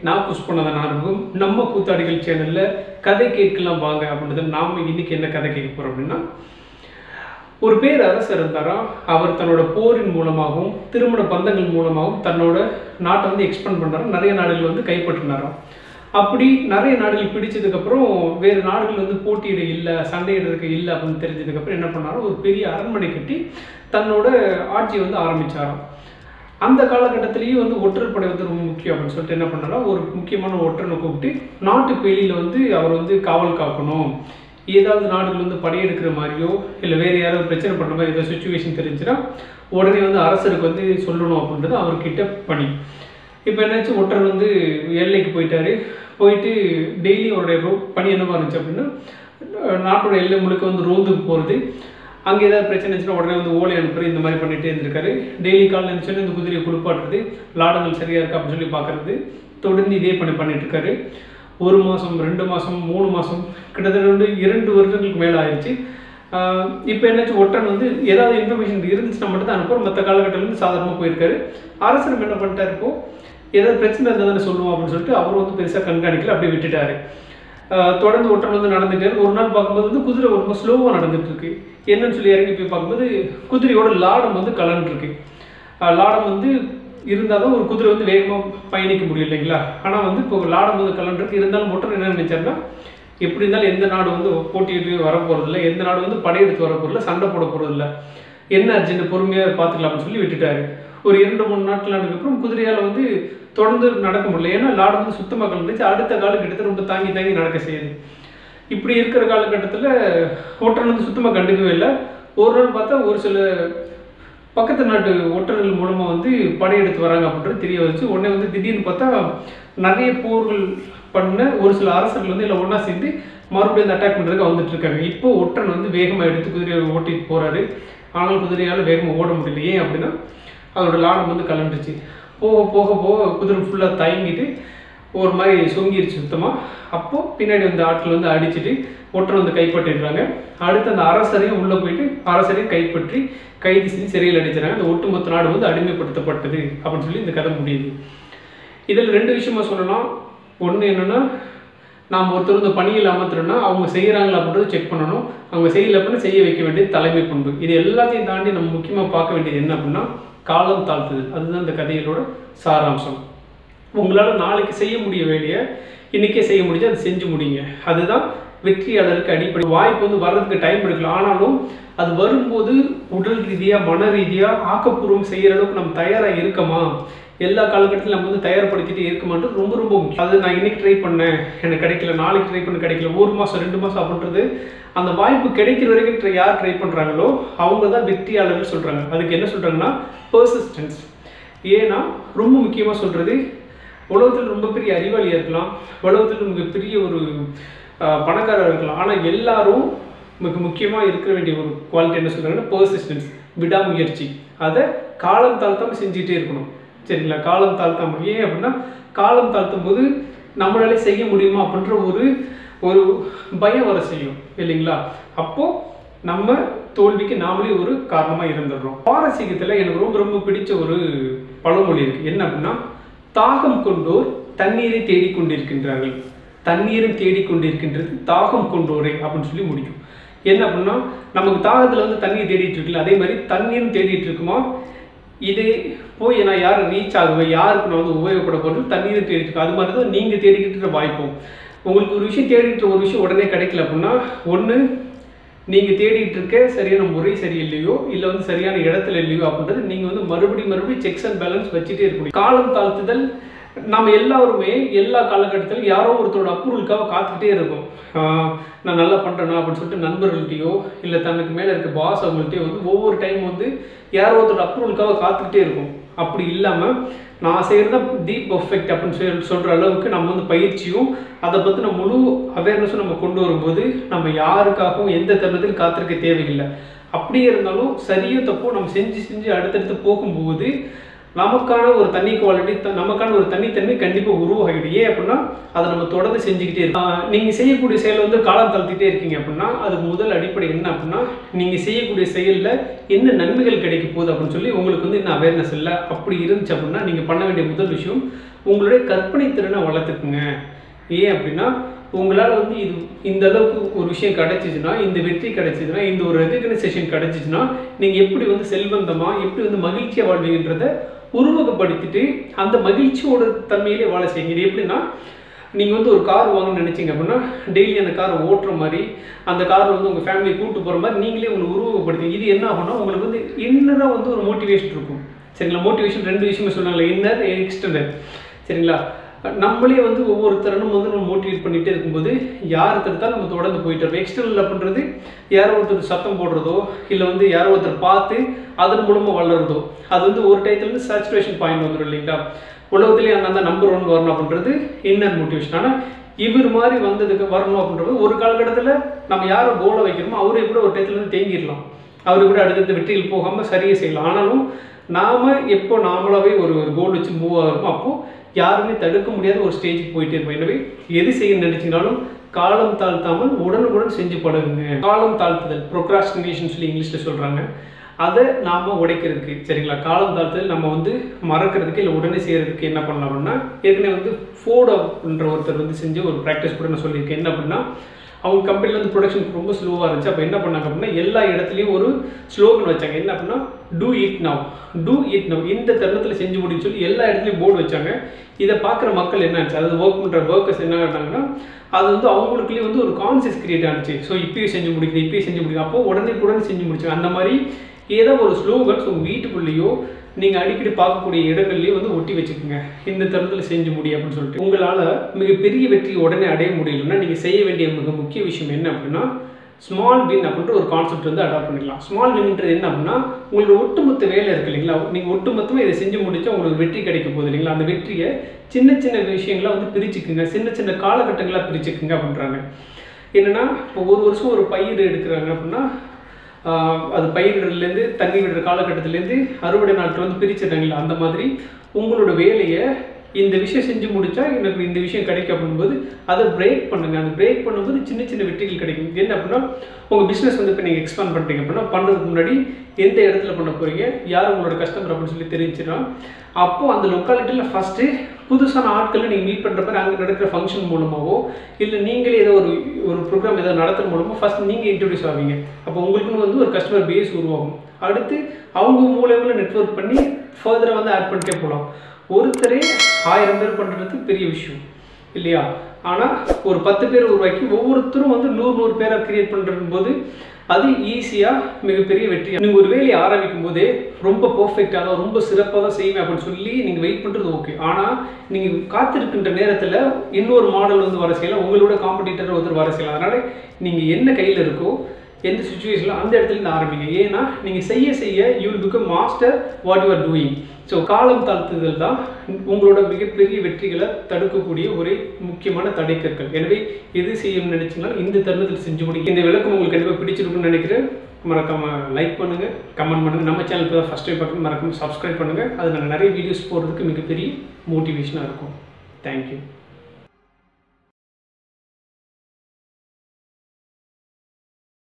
நான் புஷ் பண்ணதான் ஆரம்பம் நம்ம கூத்தாடிகள் சேனலில் கதை கேட்கலாம் வாங்க அப்படின்றது நாம் இன்னைக்கு என்ன கதை கேட்க போகிறோம் அப்படின்னா ஒரு பேர் அரசர் இருந்தாராம் அவர் தன்னோட போரின் மூலமாகவும் திருமண பந்தங்கள் மூலமாகவும் தன்னோட நாட்டை வந்து எக்ஸ்பெண்ட் பண்ணாராம் நிறைய நாடுகள் வந்து கைப்பற்றினாராம் அப்படி நிறைய நாடுகள் பிடிச்சதுக்கப்புறம் வேறு நாடுகள் வந்து போட்டியிட இல்லை சண்டையிடுறதுக்கு இல்லை அப்படின்னு தெரிஞ்சதுக்கப்புறம் என்ன பண்ணாரோ ஒரு பெரிய அரண்மனை கட்டி தன்னோட ஆட்சியை வந்து ஆரம்பிச்சாராம் அந்த காலகட்டத்திலேயும் வந்து ஒற்றர் படை வந்து ரொம்ப முக்கியம் அப்படின்னு சொல்லிட்டு என்ன பண்ணாரா ஒரு முக்கியமான ஒற்றனை கூப்பிட்டு நாட்டுக்கு வெளியில் வந்து அவர் வந்து காவல் காக்கணும் ஏதாவது நாடுகள் வந்து படையெடுக்கிற மாதிரியோ இல்லை வேறு யாராவது பிரச்சனை பண்ணுற மாதிரி ஏதாவது சுச்சுவேஷன் தெரிஞ்சுன்னா உடனே வந்து அரசருக்கு வந்து சொல்லணும் அப்படின்றது அவர்கிட்ட பணி இப்போ என்னாச்சு ஒற்றர் வந்து எல்லைக்கு போயிட்டாரு போயிட்டு டெய்லி அவருடைய ரோ பணி என்னவா இருந்துச்சு அப்படின்னா அஹ் நாட்டோட எல்லை முழுக்க வந்து ரோந்துக்கு போகிறது அங்கே ஏதாவது பிரச்சனை இருந்துச்சுன்னா உடனே வந்து ஓலை அனுப்புறது இந்த மாதிரி பண்ணிகிட்டே இருந்திருக்காரு டெய்லி காலையில் இருந்துச்சுன்னா இந்த குதிரையை குளிப்பாட்டுறது லாடங்கள் சரியாக இருக்கா அப்படின்னு சொல்லி பார்க்குறது தொடர்ந்து இதே பண்ணி பண்ணிட்டு இருக்காரு ஒரு மாதம் ரெண்டு மாதம் மூணு மாதம் கிட்டத்தட்ட வந்து இரண்டு வருடங்களுக்கு மேலே ஆயிடுச்சு இப்போ என்னாச்சு ஒற்றன் வந்து ஏதாவது இன்ஃபர்மேஷன் இருந்துச்சுன்னா மட்டும் தான் அனுப்புகிறோம் மற்ற காலகட்டத்தில் வந்து சாதாரணமாக போயிருக்காரு அரசர் என்ன பண்ணிட்டாரு இப்போ ஏதாவது பிரச்சனை இருந்தால் தானே சொல்லுவோம் அப்படின்னு சொல்லிட்டு அவர் வந்து பெருசாக கண்காணிக்கல அப்படியே விட்டுட்டாரு ஆஹ் தொடர்ந்து ஒற்றன் வந்து நடந்துட்டு இருக்கு. ஒரு நாள் பார்க்கும்போது வந்து குதிரை ரொம்ப ஸ்லோவாக நடந்துட்டு இருக்கு என்னன்னு சொல்லி இறங்கி போய் பார்க்கும்போது குதிரையோட லாடம் வந்து கலந்துருக்கு லாடம் வந்து இருந்தால் தான் ஒரு குதிரை வந்து வேகமாக பயணிக்க முடியும் இல்லைங்களா ஆனால் வந்து இப்போ லாடம் வந்து கலந்துருக்கு இருந்தாலும் ஒற்றன் என்ன நினைச்சாருன்னா எப்படி இருந்தாலும் எந்த நாடு வந்து போட்டியிட்டு வர போகிறதில்ல எந்த நாடு வந்து படையெடுத்து வர போகிறதில்ல சண்டை போட போகிறதில்ல என்ன அர்ஜென்ட் பொறுமையாக பார்த்துக்கலாம்னு சொல்லி விட்டுட்டாரு ஒரு இரண்டு மூணு நாட்கள் ஆனதுக்கப்புறம் குதிரையால் வந்து தொடர்ந்து நடக்க முடியல ஏன்னா லாடு வந்து சுத்தமாக கலந்துச்சு அடுத்த காலம் கிட்டத்தட்ட ரொம்ப தாங்கி தாங்கி நடக்க செய்யுது இப்படி இருக்கிற காலகட்டத்தில் ஒற்றன் வந்து சுத்தமாக கண்டுக்கவே இல்லை ஒரு நாள் பார்த்தா ஒரு சில பக்கத்து நாட்டு ஒற்றர்கள் மூலமாக வந்து படையெடுத்து வராங்க அப்படின்றது தெரிய வந்துச்சு உடனே வந்து திடீர்னு பார்த்தா நிறைய போர்கள் பண்ண ஒரு சில அரசர்கள் வந்து இல்லை ஒன்றா சேர்ந்து மறுபடியும் அந்த அட்டாக் பண்ணுறதுக்கு வந்துட்டு இருக்காங்க இப்போ ஒற்றன் வந்து வேகமாக எடுத்து குதிரையை ஓட்டிட்டு போகிறாரு ஆனால் குதிரையால் வேகமாக ஓட முடியல ஏன் அப்படின்னா அதோட லாடம் வந்து கலண்டுச்சு போக போக போக குதிரை ஃபுல்லாக தயங்கிட்டு ஒரு மாதிரி சொங்கிருச்சு சுத்தமாக அப்போது பின்னாடி வந்த ஆட்கள் வந்து அடிச்சுட்டு ஒற்றன் வந்து கைப்பற்றிடுறாங்க அடுத்து அந்த அரசரையும் உள்ளே போயிட்டு அரசரையும் கைப்பற்றி கைது செஞ்சு சிறையில் அடிச்சிடறாங்க அந்த ஒட்டுமொத்த நாடு வந்து அடிமைப்படுத்தப்பட்டது அப்படின்னு சொல்லி இந்த கதை முடியுது இதில் ரெண்டு விஷயமா சொல்லலாம் ஒன்று என்னென்னா நாம் ஒருத்தர் வந்து பணியில் அமர்த்துறோம்னா அவங்க செய்கிறாங்களா அப்படின்றது செக் பண்ணணும் அவங்க செய்யல அப்படின்னா செய்ய வைக்க வேண்டியது தலைமை பண்பு இது எல்லாத்தையும் தாண்டி நம்ம முக்கியமாக பார்க்க வேண்டியது என்ன அப்படின்னா காலம் தாழ்த்துதல் அதுதான் இந்த கதைகளோட சாராம்சம் உங்களால் நாளைக்கு செய்ய முடிய வேலையை இன்றைக்கே செய்ய முடிஞ்சு அதை செஞ்சு முடிங்க அதுதான் வெற்றியாளருக்கு அடிப்படை வாய்ப்பு வந்து வர்றதுக்கு டைம் எடுக்கலாம் ஆனாலும் அது வரும்போது உடல் ரீதியாக மன ரீதியாக ஆக்கப்பூர்வம் செய்கிற அளவுக்கு நம்ம தயாராக இருக்கமா எல்லா காலகட்டத்திலும் நம்ம வந்து தயார்படுத்திட்டு இருக்கமான்றது ரொம்ப ரொம்ப முக்கியம் அது நான் இன்னைக்கு ட்ரை பண்ணேன் எனக்கு கிடைக்கல நாளைக்கு ட்ரை பண்ண கிடைக்கல ஒரு மாதம் ரெண்டு மாதம் அப்படின்றது அந்த வாய்ப்பு கிடைக்கிற வரைக்கும் try- யார் ட்ரை பண்ணுறாங்களோ அவங்க தான் வெற்றியாளர்கள் சொல்கிறாங்க அதுக்கு என்ன சொல்கிறாங்கன்னா பர்சிஸ்டன்ஸ் ஏன்னா ரொம்ப முக்கியமாக சொல்கிறது உலகத்தில் ரொம்ப பெரிய அறிவாளியாக இருக்கலாம் உலகத்தில் மிகப்பெரிய ஒரு ஆஹ், பணக்காரர் இருக்கலாம் ஆனால் எல்லாரும் மிக முக்கியமாக இருக்க வேண்டிய ஒரு குவாலிட்டி என்ன சொல்கிறாங்கன்னா பர்சிஸ்டன்ஸ் விடாமுயற்சி அதை காலம் தாழ்த்தாமல் செஞ்சுட்டே இருக்கணும் சரிங்களா காலம் தாழ்த்தாம ஏன் அப்படின்னா காலம் தாழ்த்தும் போது நம்மளாலே செய்ய முடியுமா அப்படின்ற ஒரு ஒரு பயம் வர செய்யும் இல்லைங்களா அப்போது நம்ம தோல்விக்கு நாமளே ஒரு காரணமாக இருந்துடுறோம் பாரசீகத்தில் எனக்கு ரொம்ப ரொம்ப பிடிச்ச ஒரு பழமொழி இருக்குது என்ன அப்படின்னா தாகம் கொண்டோர் தண்ணீரை தேடிக்கொண்டிருக்கின்றார்கள் தண்ணீரும் தேடிக்கொண்டிருக்கின்றது தாகம் கொண்டோரே அப்படின்னு சொல்லி முடிக்கும் என்ன அப்படின்னா நமக்கு தாகத்தில் வந்து தண்ணீர் தேடிட்டு இருக்குல்ல அதே மாதிரி தண்ணீரும் தேடிட்டு இருக்குமா இது போய் நான் யார் ரீச் ஆகுவேன் யாருக்கு நான் வந்து உபயோகப்பட போகிறது தண்ணீரை தேடிட்டு இருக்கேன் அது மாதிரி தான் நீங்கள் தேடிக்கிட்டு இருக்க வாய்ப்பும் உங்களுக்கு ஒரு விஷயம் தேடிட்டு ஒரு விஷயம் உடனே கிடைக்கல அப்படின்னா ஒன்று நீங்கள் தேடிட்டு இருக்க சரியான முறை சரியில்லையோ இல்லை வந்து சரியான இடத்துல இல்லையோ அப்படின்றது நீங்கள் வந்து மறுபடியும் மறுபடியும் செக்ஸ் அண்ட் பேலன்ஸ் வச்சுட்டே இருக்கணும் காலம் தாழ்த்துதல் நம்ம எல்லாருமே எல்லா காலகட்டத்திலும் யாரோ ஒருத்தரோட அப்ரூவலுக்காக காத்துக்கிட்டே இருக்கும் ஆஹ் நான் நல்லா பண்ணுறேனா அப்படின்னு சொல்லிட்டு நண்பர்கள்ட்டையோ இல்லை தனக்கு மேலே இருக்க பாஸ் அவங்கள்ட்டயோ வந்து ஒவ்வொரு டைம் வந்து யாரோ ஒருத்தரோட அப்ரூவலுக்காக காத்துக்கிட்டே இருக்கும் அப்படி இல்லாமல் நான் செய்கிறது தான் தி பர்ஃபெக்ட் அப்படின்னு சொல்லி சொல்கிற அளவுக்கு நம்ம வந்து பயிற்சியும் அதை பற்றின முழு அவேர்னஸும் நம்ம கொண்டு வரும்போது நம்ம யாருக்காகவும் எந்த தருணத்திலும் காத்திருக்க தேவையில்லை அப்படியே இருந்தாலும் சரியோ தப்போ நம்ம செஞ்சு செஞ்சு அடுத்தடுத்து போகும்போது நமக்கான ஒரு தனி குவாலிட்டி நமக்கான ஒரு தனித்தன்மை கண்டிப்பாக உருவாகிடும் ஏன் அப்படின்னா அதை நம்ம தொடர்ந்து செஞ்சுக்கிட்டே இருக்கோம் நீங்கள் செய்யக்கூடிய செயல் வந்து காலம் தளர்த்திட்டே இருக்கீங்க அப்படின்னா அதுக்கு முதல் அடிப்படை என்ன அப்படின்னா நீங்கள் செய்யக்கூடிய செயலில் என்ன நன்மைகள் கிடைக்க போகுது அப்படின்னு சொல்லி உங்களுக்கு வந்து இன்னும் அவேர்னஸ் இல்லை அப்படி இருந்துச்சு அப்படின்னா நீங்கள் பண்ண வேண்டிய முதல் விஷயம் உங்களுடைய கற்பனை திறனை வளர்த்துக்குங்க ஏன் அப்படின்னா உங்களால் வந்து இது இந்த அளவுக்கு ஒரு விஷயம் கிடைச்சிச்சுன்னா இந்த வெற்றி கிடைச்சிச்சுன்னா இந்த ஒரு ரெகக்னைசேஷன் கிடைச்சிச்சுன்னா நீங்கள் எப்படி வந்து செல்வந்தமாக எப்படி வந்து மகிழ்ச்சியாக வாழ்வீங்கன்றத உருவகப்படுத்திட்டு அந்த மகிழ்ச்சியோட தன்மையிலே வாழ செய்யுங்க இது எப்படின்னா நீங்கள் வந்து ஒரு கார் வாங்கணும்னு நினச்சிங்க அப்படின்னா டெய்லி அந்த காரை ஓட்டுற மாதிரி அந்த காரில் வந்து உங்கள் ஃபேமிலியை கூப்பிட்டு போகிற மாதிரி நீங்களே உங்களுக்கு உருவகப்படுத்தி இது என்ன ஆகும்னா உங்களுக்கு வந்து இன்னராக வந்து ஒரு மோட்டிவேஷன் இருக்கும் சரிங்களா மோட்டிவேஷன் ரெண்டு விஷயமே சொன்னாங்களே இன்னர் எக்ஸ்டர்னல் சரிங்களா நம்மளே வந்து ஒவ்வொருத்தரனும் வந்து நம்ம மோட்டிவேட் பண்ணிகிட்டே இருக்கும்போது யார் தடுத்தாலும் நம்ம தொடர்ந்து போயிட்டு இருக்கோம் எக்ஸ்டர்னல் அப்படின்றது யாரோ ஒருத்தர் சத்தம் போடுறதோ இல்லை வந்து யாரோ ஒருத்தர் பார்த்து அதன் மூலமாக வளருதோ அது வந்து ஒரு டயத்துலேருந்து சேச்சுரேஷன் பாயிண்ட் வந்துடும் இல்லைங்களா உலகத்துலேயே அந்த நம்பர் ஒன் வரணும் அப்படின்றது இன்னர் மோட்டிவேஷன் ஆனால் இவர் மாதிரி வந்ததுக்கு வரணும் அப்படின்றது ஒரு காலகட்டத்தில் நம்ம யாரை கோலை வைக்கிறோமோ அவரே கூட ஒரு டயத்துலேருந்து தேங்கிடலாம் அவரு கூட அடுத்தடுத்த வெற்றிகள் போகாமல் சரியே செய்யலாம் ஆனாலும் நாம் எப்போ நாமளாவே ஒரு ஒரு கோல் வச்சு மூவ் ஆகிறோமோ அப்போது யாருமே தடுக்க முடியாத ஒரு ஸ்டேஜுக்கு போயிட்டே இருப்போம் எனவே எது செய்ய நினைச்சிங்கனாலும் காலம் தாழ்த்தாமல் உடனுக்குடன் செஞ்சு பழகுங்க காலம் தாழ்த்துதல் ப்ரொக்ராஸ்டினேஷன் சொல்லி இங்கிலீஷில் சொல்கிறாங்க அதை நாம் உடைக்கிறதுக்கு சரிங்களா காலம் தாழ்த்துதல் நம்ம வந்து மறக்கிறதுக்கு இல்லை உடனே செய்கிறதுக்கு என்ன பண்ணலாம்னா ஏற்கனவே வந்து ஃபோர்ட் அப்படின்ற ஒருத்தர் வந்து செஞ்ச ஒரு ப்ராக்டிஸ் கூட நான் சொல்லியிருக்கேன் என்ன அப்படின்னா அவங்க கம்பெனியில் வந்து ப்ரொடக்ஷன் ரொம்ப ஸ்லோவாக இருந்துச்சு அப்போ என்ன பண்ணாங்க அப்படின்னா எல்லா இடத்துலையும் ஒரு ஸ்லோகன் வச்சாங்க என்ன அப்படின்னா do it now do it now இந்த தருணத்தில் செஞ்சு முடியும்னு சொல்லி எல்லா இடத்துலையும் போர்டு வச்சாங்க இதை பார்க்குற மக்கள் என்ன ஆச்சு அதாவது ஒர்க் பண்ணுற ஒர்க்கர்ஸ் என்ன ஆனாங்கன்னா அது வந்து அவங்களுக்குள்ளேயே வந்து ஒரு கான்சியஸ் கிரியேட் ஆனிச்சு ஸோ இப்பயே செஞ்சு முடிக்குது இப்பயே செஞ்சு முடிக்குது அப்போ உடனே உடனே செஞ்சு முடிச்சாங்க அந்த மாதிரி ஏதோ ஒரு ஸ்லோகன்ஸ் உங்கள் வீட்டுக்குள்ளேயோ நீங்கள் அடிக்கடி பார்க்கக்கூடிய இடங்கள்லையே வந்து ஒட்டி வச்சுக்கோங்க இந்த தருணத்தில் செஞ்சு முடியும் அப்படின்னு சொல்லிட்டு உங்களால் மிகப்பெரிய வெற்றி உடனே அடைய முடியலன்னா நீங்கள் செய்ய வேண்டிய மிக முக்கிய விஷயம் என்ன அப்படின்னா ஸ்மால் வின் அப்படின்ற ஒரு கான்செப்ட் வந்து அடாப்ட் பண்ணிக்கலாம் ஸ்மால் வின்ன்றது என்ன அப்படின்னா உங்களோட ஒட்டுமொத்த வேலை இருக்கு இல்லைங்களா நீங்கள் ஒட்டுமொத்தமாக இதை செஞ்சு முடிச்சா உங்களுக்கு வெற்றி கிடைக்க போகுது இல்லைங்களா அந்த வெற்றியை சின்ன சின்ன விஷயங்களா வந்து பிரிச்சுக்குங்க சின்ன சின்ன காலகட்டங்களாக பிரிச்சுக்குங்க அப்படின்றாங்க என்னன்னா இப்போ ஒரு வருஷம் ஒரு பயிர் எடுக்கிறாங்க அப்படின்னா ஆஹ் அது பயிரிடலேருந்து தண்ணி விடுற காலகட்டத்திலேருந்து அறுவடை நாட்கள் வந்து பிரிச்சிடுறாங்களா அந்த மாதிரி உங்களோட வேலையை இந்த விஷயம் செஞ்சு முடிச்சா எனக்கு இந்த விஷயம் கிடைக்கும் அப்படின்போது அதை பிரேக் பண்ணுங்க அந்த பிரேக் பண்ணும்போது சின்ன சின்ன வெற்றிகள் கிடைக்கும் இது என்ன அப்படின்னா உங்கள் பிஸ்னஸ் வந்து இப்போ நீங்கள் எக்ஸ்பேண்ட் பண்ணுறீங்க அப்படின்னா பண்ணுறதுக்கு முன்னாடி எந்த இடத்துல பண்ண போகிறீங்க யார் உங்களோட கஸ்டமர் அப்படின்னு சொல்லி தெரிஞ்சுன்னா அப்போ அந்த லொக்காலிட்டியில் ஃபஸ்ட்டு புதுசான ஆட்களை நீங்கள் மீட் பண்ணுற மாதிரி அங்கே நடக்கிற ஃபங்க்ஷன் மூலமாகவோ இல்லை நீங்களே ஏதோ ஒரு ஒரு ப்ரோக்ராம் ஏதோ நடத்துற மூலமாக ஃபஸ்ட் நீங்கள் இன்ட்ரடியூஸ் ஆவீங்க அப்போ உங்களுக்குன்னு வந்து ஒரு கஸ்டமர் பேஸ் உருவாகும் அடுத்து அவங்க மூலயமா நெட்வொர்க் பண்ணி ஃபர்தராக வந்து ஆட் பண்ணிட்டே போகலாம் ஒருத்தரே ஆயிரம் பேர் பண்ணுறது பெரிய விஷயம் இல்லையா ஆனால் ஒரு பத்து பேர் உருவாக்கி ஒவ்வொருத்தரும் வந்து நூறு நூறு பேரை கிரியேட் பண்ணுறது போது அது ஈஸியாக மிகப்பெரிய வெற்றி நீங்கள் ஒரு வேலையை ஆரம்பிக்கும் போதே ரொம்ப பர்ஃபெக்டாக தான் ரொம்ப சிறப்பாக தான் செய்வேன் அப்படின்னு சொல்லி நீங்கள் வெயிட் பண்ணுறது ஓகே ஆனால் நீங்கள் காத்திருக்கின்ற நேரத்தில் இன்னொரு மாடல் வந்து வர செய்யலாம் உங்களோட காம்படிட்டர் ஒருத்தர் வர செய்யலாம் அதனால் நீங்கள் என்ன கையில் இருக்கோ எந்த சுச்சுவேஷனில் அந்த இடத்துல இருந்து ஆரம்பிங்க ஏன்னா நீங்கள் செய்ய செய்ய you will become master what you are doing so காலம் தாழ்த்துதல் தான் உங்களோட மிகப்பெரிய வெற்றிகளை தடுக்கக்கூடிய ஒரே முக்கியமான தடைக்கற்கள் எனவே எது செய்யணும்னு நினைச்சீங்கன்னா இந்த தருணத்தில் செஞ்சு முடிக்க இந்த விளக்கம் உங்களுக்கு கண்டிப்பாக பிடிச்சிருக்குன்னு நினைக்கிறேன் மறக்காம லைக் பண்ணுங்க கமெண்ட் பண்ணுங்க நம்ம சேனல் இப்போ தான் ஃபஸ்ட் டைம் பார்க்கணும் மறக்காம சப்ஸ்கிரைப் பண்ணுங்க அது நாங்கள் நிறைய வீடியோஸ் போடுறதுக்கு மிகப்பெரிய மோட்டிவேஷனாக இருக்கும் தேங்க்யூ